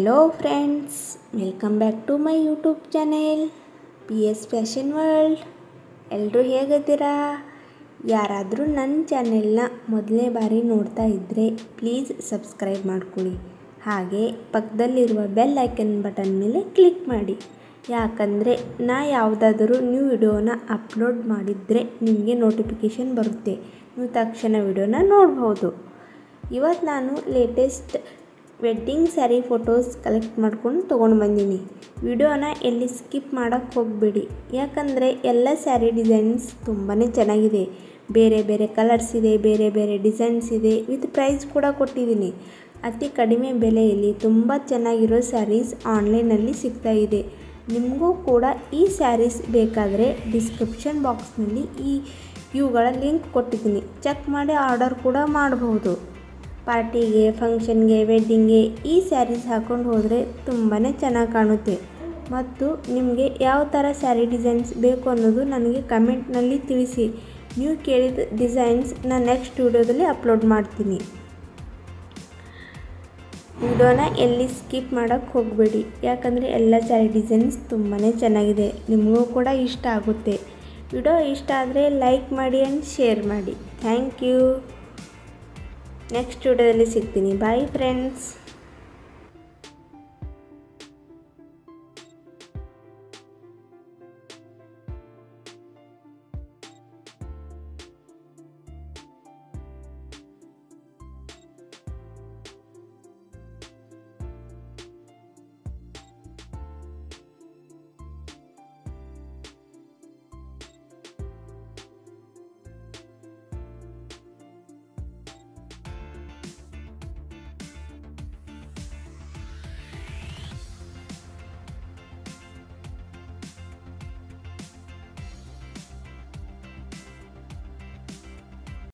hello friends welcome back to my YouTube channel P S fashion world ಎಲ್ಲರೂ ಹೇಗಿದ್ದೀರಾ ಯಾರಾದರೂ ನನ್ನ ಚಾನೆಲ್ನ ಮೊದಲನೇ ಬಾರಿ ನೋಡ್ತಾ ಇದ್ದರೆ ಪ್ಲೀಸ್ ಸಬ್ಸ್ಕ್ರೈಬ್ ಮಾಡ್ಕೊಳ್ಳಿ ಹಾಗೆ ಪಕ್ಕದಲ್ಲಿರುವ ಬೆಲ್ ಐಕನ್ ಬಟನ್ ಮೇಲೆ ಕ್ಲಿಕ್ ಮಾಡಿ ಯಾಕಂದರೆ ನಾ ಯಾವುದಾದರೂ ನ್ಯೂ ವಿಡಿಯೋನ ಅಪ್ಲೋಡ್ ಮಾಡಿದರೆ ನಿಮಗೆ ನೋಟಿಫಿಕೇಷನ್ ಬರುತ್ತೆ ನೀವು ತಕ್ಷಣ ವಿಡಿಯೋನ ನೋಡ್ಬೋದು ಇವತ್ತು ನಾನು latest wedding sari photos collect ಮಾಡ್ಕೊಂಡು ತೊಗೊಂಡು ಬಂದೀನಿ ವಿಡಿಯೋನ ಎಲ್ಲಿ ಸ್ಕಿಪ್ ಮಾಡೋಕ್ಕೆ ಹೋಗಬೇಡಿ ಯಾಕಂದರೆ ಎಲ್ಲ ಸ್ಯಾರಿ ಡಿಸೈನ್ಸ್ ತುಂಬಾ ಚೆನ್ನಾಗಿದೆ ಬೇರೆ ಬೇರೆ ಕಲರ್ಸ್ ಇದೆ ಬೇರೆ ಬೇರೆ ಡಿಸೈನ್ಸ್ ಇದೆ ವಿತ್ ಪ್ರೈಸ್ ಕೂಡ ಕೊಟ್ಟಿದ್ದೀನಿ ಅತಿ ಕಡಿಮೆ ಬೆಲೆಯಲ್ಲಿ ತುಂಬ ಚೆನ್ನಾಗಿರೋ ಸ್ಯಾರೀಸ್ ಆನ್ಲೈನಲ್ಲಿ ಸಿಗ್ತಾ ಇದೆ ನಿಮಗೂ ಕೂಡ ಈ ಸ್ಯಾರೀಸ್ ಬೇಕಾದರೆ ಡಿಸ್ಕ್ರಿಪ್ಷನ್ ಬಾಕ್ಸ್ನಲ್ಲಿ ಈ ಇವುಗಳ ಲಿಂಕ್ ಕೊಟ್ಟಿದ್ದೀನಿ ಚೆಕ್ ಮಾಡಿ ಆರ್ಡರ್ ಕೂಡ ಮಾಡಬಹುದು ಪಾರ್ಟಿಗೆ ಫಂಕ್ಷನ್ಗೆ ವೆಡ್ಡಿಂಗ್ಗೆ ಈ ಸ್ಯಾರೀಸ್ ಹಾಕ್ಕೊಂಡು ಹೋದರೆ ತುಂಬಾ ಚೆನ್ನಾಗಿ ಕಾಣುತ್ತೆ ಮತ್ತು ನಿಮಗೆ ಯಾವ ಥರ ಸ್ಯಾರಿ ಡಿಸೈನ್ಸ್ ಬೇಕು ಅನ್ನೋದು ನನಗೆ ಕಮೆಂಟ್ನಲ್ಲಿ ತಿಳಿಸಿ ನೀವು ಕೇಳಿದ ಡಿಸೈನ್ಸ್ ನಾನು ನೆಕ್ಸ್ಟ್ ವಿಡಿಯೋದಲ್ಲಿ ಅಪ್ಲೋಡ್ ಮಾಡ್ತೀನಿ ವಿಡಿಯೋನ ಎಲ್ಲಿ ಸ್ಕಿಪ್ ಮಾಡೋಕ್ಕೆ ಹೋಗಬೇಡಿ ಯಾಕಂದರೆ ಎಲ್ಲ ಸ್ಯಾರಿ ಡಿಸೈನ್ಸ್ ತುಂಬಾ ಚೆನ್ನಾಗಿದೆ ನಿಮಗೂ ಕೂಡ ಇಷ್ಟ ಆಗುತ್ತೆ ವಿಡಿಯೋ ಇಷ್ಟ ಆದರೆ ಲೈಕ್ ಮಾಡಿ ಆ್ಯಂಡ್ ಶೇರ್ ಮಾಡಿ ಥ್ಯಾಂಕ್ ಯು ನೆಕ್ಸ್ಟ್ ವಿಡಿಯೋದಲ್ಲಿ ಸಿಗ್ತೀನಿ ಬಾಯ್ ಫ್ರೆಂಡ್ಸ್